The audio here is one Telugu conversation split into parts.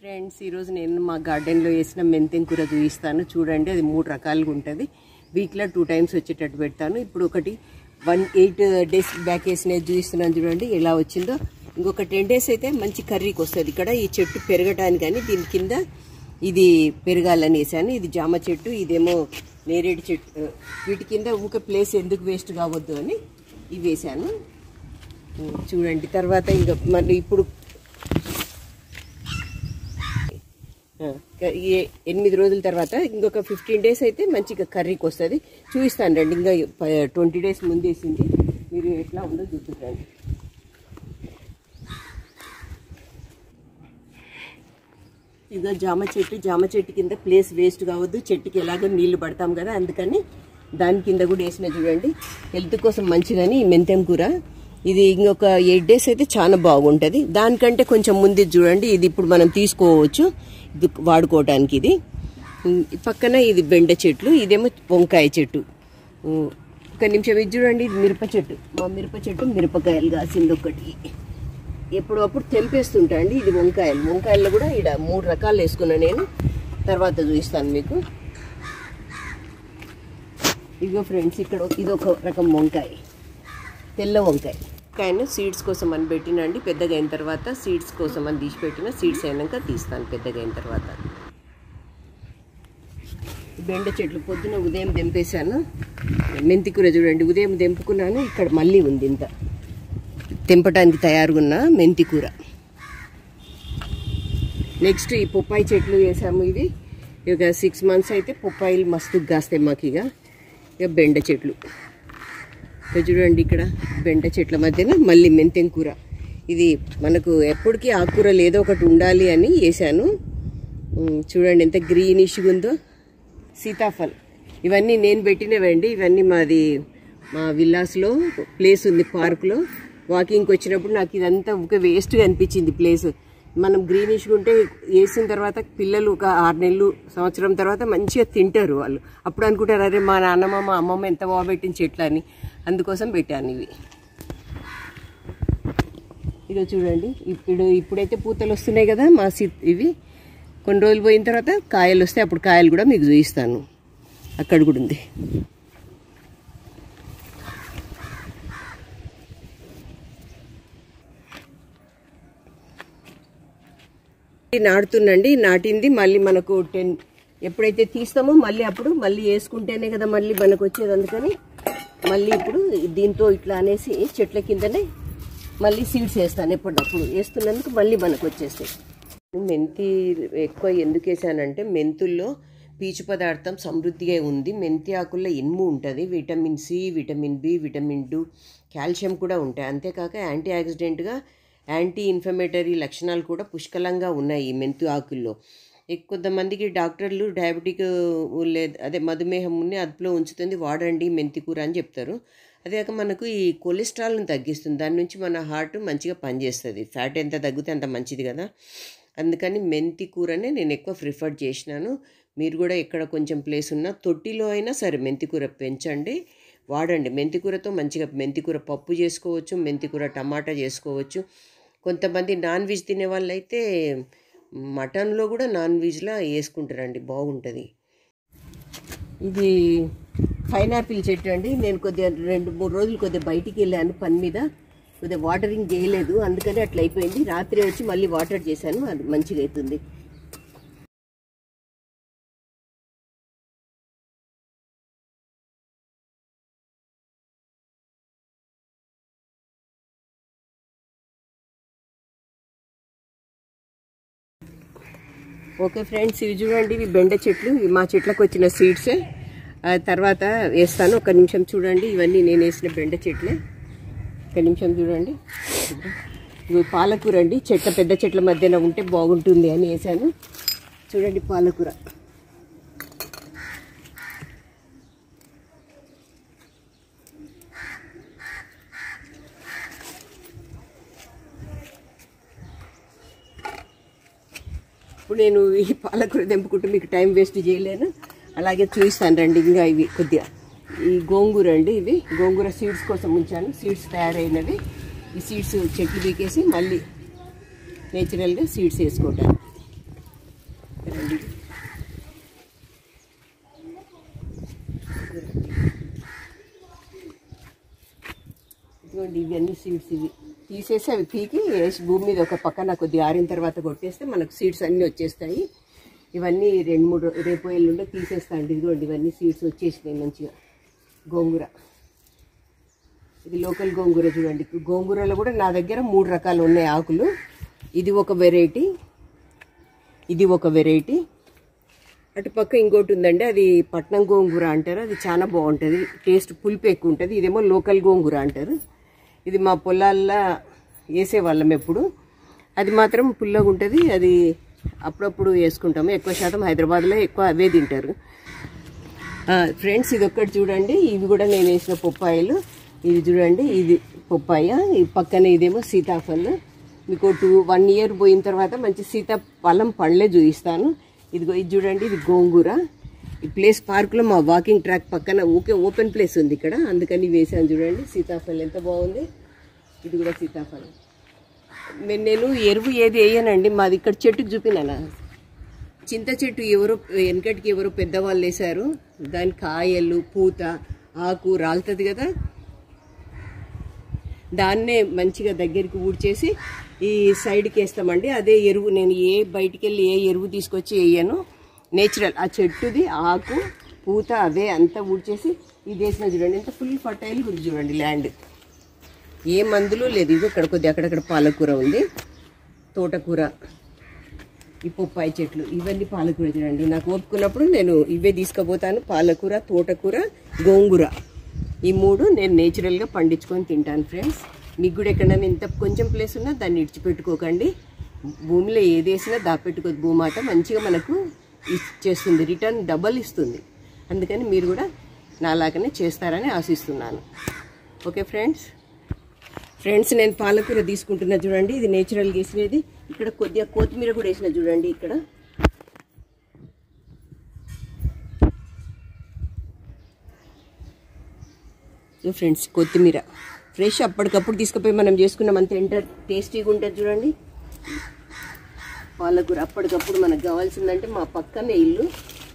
ఫ్రెండ్స్ ఈరోజు నేను మా గార్డెన్లో వేసిన మెంతెం కూర చూపిస్తాను చూడండి అది మూడు రకాలుగా ఉంటుంది వీక్లో టూ టైమ్స్ వచ్చేటట్టు పెడతాను ఇప్పుడు ఒకటి వన్ ఎయిట్ డేస్ బ్యాక్ వేసినది చూపిస్తున్నాను చూడండి ఎలా వచ్చిందో ఇంకొక టెన్ డేస్ అయితే మంచి కర్రీకి వస్తుంది ఇక్కడ ఈ చెట్టు పెరగటానికి కానీ దీని కింద ఇది పెరగాలని వేసాను ఇది జామ చెట్టు ఇదేమో నేరేడు చెట్టు వీటి కింద ఊక ప్లేస్ ఎందుకు వేస్ట్ కావద్దు అని ఇవి వేసాను చూడండి తర్వాత ఇంకా మళ్ళీ ఇప్పుడు ఆ, క- ఈ ఎనిమిది రోజుల తర్వాత ఇంకొక ఫిఫ్టీన్ డేస్ అయితే మంచిగా కర్రీకి వస్తుంది చూపిస్తాను రండి ఇంకా ట్వంటీ డేస్ ముందు వేసింది మీరు ఎట్లా ఉందో చూపిస్తాండి ఇదిగో జామ చెట్టు జామ చెట్టు కింద ప్లేస్ వేస్ట్ కావద్దు చెట్టుకి ఎలాగో నీళ్లు పడతాం కదా అందుకని దాని కింద కూడా వేసిన చూడండి హెల్త్ కోసం మంచిదని ఈ మెంతెం కూర ఇది ఇంకొక ఎయిట్ డేస్ అయితే చాలా బాగుంటుంది దానికంటే కొంచెం ముందు చూడండి ఇది ఇప్పుడు మనం తీసుకోవచ్చు ఇది వాడుకోవడానికి ఇది ఉమ్, ఈ పక్కన ఇది బెండ చెట్లు ఇదేమో వంకాయ చెట్టు ఉమ్, ఒక నిమిషం ఇది చూడండి ఇది మిరప చెట్టు మా మిరప చెట్టు మిరపకాయలు కాసింది ఒకటి ఎప్పుడు అప్పుడు తెంపేస్తుంటా అండి ఇది వంకాయలు వంకాయల్లో కూడా ఇక్కడ మూడు రకాలు వేసుకున్నా నేను తర్వాత చూపిస్తాను మీకు ఇదిగో ఫ్రెండ్స్ ఇక్కడ ఇది ఒక రకం వంకాయ తెల్ల వంకాయ వంకాయను సీడ్స్ కోసం అని పెట్టినండి పెద్దగా అయిన తర్వాత సీడ్స్ కోసం అని తీసి పెట్టిన సీడ్స్ అయినాక తీస్తాను పెద్దగా అయిన తర్వాత బెండ చెట్లు పొద్దున ఉదయం తెంపేశాను మెంతి కూర చూడండి ఉదయం తెంపుకున్నాను ఇక్కడ మళ్ళీ ఉంది ఇంత తెంపడానికి తయారుగా ఉన్న మెంతి కూర నెక్స్ట్ ఈ పొప్పాయి చెట్లు వేసాము ఇవి ఇక సిక్స్ మంత్స్ అయితే పొప్పాయిలు మస్తు కాస్తాయి మాకు ఇక ఇక బెండ చెట్లు ఇక చూడండి ఇక్కడ బెండ చెట్ల మధ్యన మళ్ళీ మెంతెం కూర ఇది మనకు ఎప్పటికీ ఆకుకూరలు ఏదో ఒకటి ఉండాలి అని వేసాను ఉమ్, చూడండి ఎంత గ్రీనిష్గా ఉందో సీతాఫల్ ఇవన్నీ నేను పెట్టినవండి ఇవన్నీ మాది మా విల్లాస్లో ప్లేస్ ఉంది పార్కులో వాకింగ్కి వచ్చినప్పుడు నాకు ఇదంతా ఒక వేస్ట్గా అనిపించింది ప్లేస్ మనం గ్రీనిష్గా ఉంటే వేసిన తర్వాత పిల్లలు ఒక ఆరు నెలలు సంవత్సరం తర్వాత మంచిగా తింటారు వాళ్ళు అప్పుడు అనుకుంటారు అరే మా నాన్నమ్మ మా అమ్మమ్మ ఎంత బాగా పెట్టిన చెట్లు అని అందుకోసం పెట్టాను ఇవి ఇదో చూడండి ఇప్పుడు ఇప్పుడైతే పూతలు వస్తున్నాయి కదా మా సి ఇవి కొన్ని రోజులు పోయిన తర్వాత కాయలు వస్తే అప్పుడు కాయలు కూడా మీకు చూపిస్తాను అక్కడ కూడా ఉంది ఇది నాటుతుందండి నాటింది మళ్ళీ మనకు టెన్ ఎప్పుడైతే తీస్తామో మళ్ళీ అప్పుడు మళ్ళీ వేసుకుంటేనే కదా మళ్ళీ మనకు వచ్చేది అందుకని మళ్ళీ ఇప్పుడు దీంతో ఇట్లా అనేసి చెట్ల కిందనే మళ్ళీ సీడ్స్ వేస్తాను ఎప్పటికప్పుడు వేస్తున్నందుకు మళ్ళీ మనకు వచ్చేస్తాయి మెంతి ఎక్కువ ఎందుకు వేసానంటే మెంతుల్లో పీచు పదార్థం సమృద్ధిగా ఉంది మెంతి ఆకుల్లో ఇనుము ఉంటుంది vitamin C vitamin B vitamin D calcium కూడా ఉంటాయి అంతేకాక యాంటీ ఆక్సిడెంట్గా యాంటీ ఇన్ఫ్లమేటరీ లక్షణాలు కూడా పుష్కలంగా ఉన్నాయి ఈ మెంతు ఆకుల్లో ఎక్- కొంతమందికి డాక్టర్లు డయాబెటిక్ లేదు అదే మధుమేహంని అదుపులో ఉంచుతుంది వాడండి మెంతి కూర అని చెప్తారు అదే కాక మనకు ఈ కొలెస్ట్రాల్ని తగ్గిస్తుంది దాని నుంచి మన హార్ట్ మంచిగా పనిచేస్తుంది ఫ్యాట్ ఎంత తగ్గితే అంత మంచిది కదా అందుకని మెంతి కూరనే నేను ఎక్కువ ప్రిఫర్ చేసినాను మీరు కూడా ఎక్కడ కొంచెం ప్లేస్ ఉన్నా తొట్టిలో అయినా సరే మెంతి కూర పెంచండి వాడండి మెంతి కూరతో మంచిగా మెంతి కూర పప్పు చేసుకోవచ్చు మెంతి కూర టమాటా చేసుకోవచ్చు కొంతమంది నాన్ వెజ్ తినే వాళ్ళు అయితే మటన్లో కూడా నాన్ వెజ్లా వేసుకుంటారండి బాగుంటుంది ఇది పైనాపిల్ చెట్టు అండి నేను కొద్దిగా రెండు మూడు రోజులు కొద్దిగా బయటికి వెళ్ళాను పని మీద కొద్దిగా వాటరింగ్ చేయలేదు అందుకని అట్లా అయిపోయింది రాత్రి వచ్చి మళ్ళీ వాటర్ చేశాను అది మంచిగా అవుతుంది ఓకే ఫ్రెండ్స్ ఇవి చూడండి ఇవి బెండ చెట్లు ఇవి మా చెట్లకు వచ్చిన సీడ్స్ తర్వాత వేస్తాను ఒక నిమిషం చూడండి ఇవన్నీ నేను వేసిన బెండ చెట్లే ఒక నిమిషం చూడండి ఇవి పాలకూర అండి చెట్ల పెద్ద చెట్ల మధ్యన ఉంటే బాగుంటుంది అని వేసాను చూడండి పాలకూర ఇప్పుడు నేను ఈ పాలకూర తెంపుకుంటూ మీకు టైం వేస్ట్ చేయలేను అలాగే చూపిస్తాను రండి ఇంకా ఇవి కొద్దిగా ఈ గోంగూర అండి ఇవి గోంగూర సీడ్స్ కోసం ఉంచాను సీడ్స్ తయారైనవి ఈ సీడ్స్ చెట్లు పీకేసి మళ్ళీ నేచురల్గా సీడ్స్ వేసుకుంటాను చూడండి ఇవన్నీ సీడ్స్ ఇవి తీసేసి అవి పీకి వేసి భూమి మీద ఒక పక్కన కొద్దిగా ఆరిన తర్వాత కొట్టేస్తే మనకు సీడ్స్ అన్నీ వచ్చేస్తాయి ఇవన్నీ రెండు మూడు రేపు ఎల్లుండో తీసేస్తాండి ఇదిగోండి ఇవన్నీ సీడ్స్ వచ్చేసినాయి మంచిగా గోంగూర ఇది లోకల్ గోంగూర చూడండి గోంగూరలో కూడా నా దగ్గర మూడు రకాలు ఉన్నాయి ఆకులు ఇది ఒక వెరైటీ ఇది ఒక వెరైటీ అటు పక్క ఇంకోటి ఉందండి అది పట్నం గోంగూర అంటారు అది చాలా బాగుంటుంది టేస్ట్ పులుపు ఎక్కువ ఉంటుంది ఇదేమో లోకల్ గోంగూర అంటారు ఇది మా పొలాల్లో వేసేవాళ్ళం ఎప్పుడు అది మాత్రం పుల్లగా ఉంటుంది అది అప్పుడప్పుడు వేసుకుంటాము ఎక్కువ శాతం హైదరాబాద్లో ఎక్కువ అవే తింటారు ఫ్రెండ్స్ ఇది ఒక్కటి చూడండి ఇవి కూడా నేను వేసిన పొప్పాయిలు ఇది చూడండి ఇది పొప్పాయ ఈ పక్కన ఇదేమో సీతాఫల్ మీకు టూ వన్ ఇయర్ పోయిన తర్వాత మంచి సీతాఫలం పండ్లే చూపిస్తాను ఇదిగో ఇది చూడండి ఇది గోంగూర ఈ ప్లేస్ పార్క్లో మా వాకింగ్ ట్రాక్ పక్కన ఓకే ఓపెన్ ప్లేస్ ఉంది ఇక్కడ అందుకని వేసాను చూడండి సీతాఫలం ఎంత బాగుంది ఇది కూడా సీతాఫలం మే- నేను ఎరువు ఏది వేయనండి మాది ఇక్కడ చెట్టుకు చూపినానా చింత చెట్టు ఎవరో వెనకటికి ఎవరో పెద్దవాళ్ళు వేశారు దాని కాయలు పూత ఆకు రాలుతుంది కదా దాన్నే మంచిగా దగ్గరికి ఊడ్చేసి ఈ సైడ్కి వేస్తామండి అదే ఎరువు నేను ఏ బయటికి వెళ్ళి ఏ ఎరువు తీసుకొచ్చి వేయను నేచురల్ ఆ చెట్టుది ఆకు పూత అవే అంతా ఊడ్చేసి ఇది వేసిన చూడండి ఎంత ఫుల్ ఫర్టైల్ ఉంది చూడండి ల్యాండ్ ఏ మందులు లేదు ఇది ఇక్కడ కొద్ది అక్కడక్కడ పాలకూర ఉంది తోటకూర ఈ పొప్పాయి చెట్లు ఇవన్నీ పాలకూర చూడండి నాకు ఓపుకున్నప్పుడు నేను ఇవే తీసుకుపోతాను పాలకూర తోటకూర గోంగూర ఈ మూడు నేను నేచురల్గా పండించుకొని తింటాను ఫ్రెండ్స్ మీకు కూడా ఎక్కడైనా ఇంత కొంచెం ప్లేస్ ఉన్నా దాన్ని ఇడిచిపెట్టుకోకండి భూమిలో ఏది వేసినా దాపెట్టుకోదు భూమాత మంచిగా మనకు ఇచ్చేస్తుంది రిటర్న్ డబల్ ఇస్తుంది అందుకని మీరు కూడా నాలాగనే చేస్తారని ఆశిస్తున్నాను ఓకే ఫ్రెండ్స్ ఫ్రెండ్స్ నేను పాలకూర తీసుకుంటున్నా చూడండి ఇది నేచురల్గా వేసినది ఇక్కడ కొద్దిగా కొత్తిమీర కూడా వేసిన చూడండి ఇక్కడ సో ఫ్రెండ్స్ కొత్తిమీర ఫ్రెష్ అప్పటికప్పుడు తీసుకుపోయి మనం చేసుకున్నాం అంత ఎంత టేస్టీగా ఉంటుంది చూడండి పాలకూర అప్పటికప్పుడు మనకు కావాల్సిందంటే మా పక్కనే ఇల్లు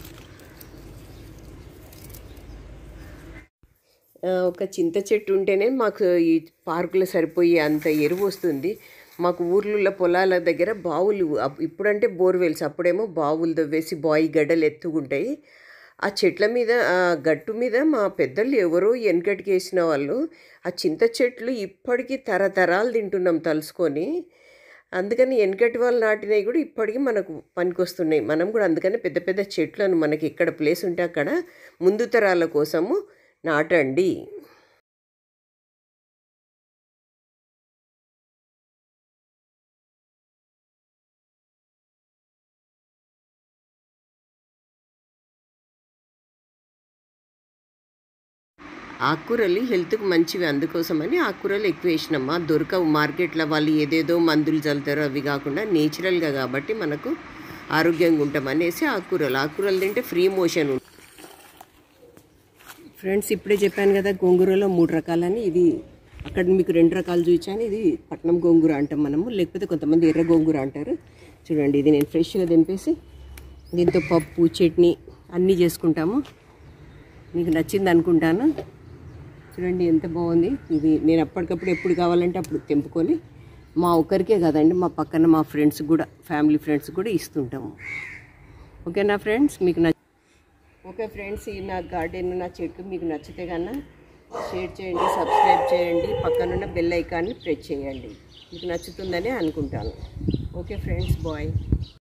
ఆ, ఒక చింత చెట్టు ఉంటేనే మాకు ఈ పార్కులో సరిపోయే అంత ఎరువు వస్తుంది మాకు ఊర్లలో పొలాల దగ్గర బావులు అప్- ఇప్పుడంటే బోర్వెల్స్ అప్పుడేమో బావులు దవ్వేసి బాయి గడ్డలు ఎత్తుకుంటాయి ఆ చెట్ల మీద ఆ గట్టు మీద మా పెద్దలు ఎవరో వెనకటికి వేసిన వాళ్ళు ఆ చింత చెట్లు ఇప్పటికీ తరతరాలు తింటున్నాం తలుసుకొని అందుకని వెనకటి వాళ్ళు నాటినవి కూడా ఇప్పటికీ మనకు పనికొస్తున్నాయి మనం కూడా అందుకని పెద్ద పెద్ద చెట్లను మనకి ఎక్కడ ప్లేస్ ఉంటే అక్కడ ముందు తరాల కోసము నాటండి ఆకుకూరలు హెల్త్కి మంచివి అందుకోసమని ఆకుకూరలు ఎక్కువ వేసినమ్మా దొరకవు మార్కెట్లో వాళ్ళు ఏదేదో మందులు చల్లుతారో అవి కాకుండా నేచురల్గా కాబట్టి మనకు ఆరోగ్యంగా ఉంటాం అనేసి ఆకుకూరలు ఆకుకూరలు తింటే ఫ్రీ మోషన్ ఉంటుంది ఫ్రెండ్స్ ఇప్పుడే చెప్పాను కదా గోంగూరలో మూడు రకాలని ఇది అక్కడ మీకు రెండు రకాలు చూపించాను ఇది పట్నం గోంగూర అంటాం మనము లేకపోతే కొంతమంది ఎర్ర గోంగూర అంటారు చూడండి ఇది నేను ఫ్రెష్గా దింపేసి దీంతో పప్పు చట్నీ అన్నీ చేసుకుంటాము మీకు నచ్చింది అనుకుంటాను చూడండి ఎంత బాగుంది ఇది నేను అప్పటికప్పుడు ఎప్పుడు కావాలంటే అప్పుడు తెంపుకొని మా ఒక్కరికే కదండి మా పక్కన మా ఫ్రెండ్స్ కూడా ఫ్యామిలీ ఫ్రెండ్స్ కూడా ఇస్తుంటాము ఓకేనా ఫ్రెండ్స్ మీకు నచ్చ ఓకే ఫ్రెండ్స్ ఈ నా గార్డెన్ నా చెట్లు మీకు నచ్చితే కన్నా షేర్ చేయండి సబ్స్క్రైబ్ చేయండి పక్కనున్న బెల్ ఐకాన్ని ప్రెస్ చేయండి మీకు నచ్చుతుందని అనుకుంటాను ఓకే ఫ్రెండ్స్ బాయ్